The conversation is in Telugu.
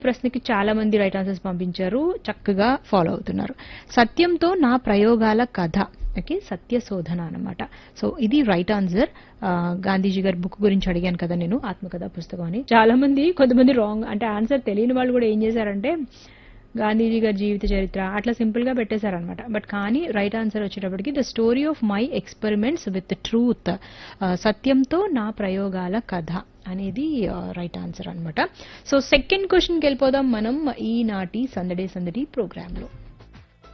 ప్రశ్నకి చాలా మంది రైట్ ఆన్సర్స్ పంపించారు చక్కగా ఫాలో అవుతున్నారు సత్యంతో నా ప్రయోగాల కథ ఓకే సత్య శోధన అనమాట సో ఇది రైట్ ఆన్సర్ గాంధీజీ గారి బుక్ గురించి అడిగాను కదా నేను ఆత్మకథ పుస్తకం అని చాలా మంది కొంతమంది రాంగ్ అంటే ఆన్సర్ తెలియని వాళ్ళు కూడా ఏం చేశారంటే గాంధీజీ గారి జీవిత చరిత్ర అట్లా సింపుల్ గా పెట్టేశారనమాట బట్ కానీ రైట్ ఆన్సర్ వచ్చేటప్పటికి the story of my experiments with truth సత్యంతో నా ప్రయోగాల కథ అనేది రైట్ ఆన్సర్ అన్నమాట సో సెకండ్ క్వశ్చన్కి వెళ్ళిపోదాం మనం ఈనాటి సందడే సందడి ప్రోగ్రాంలో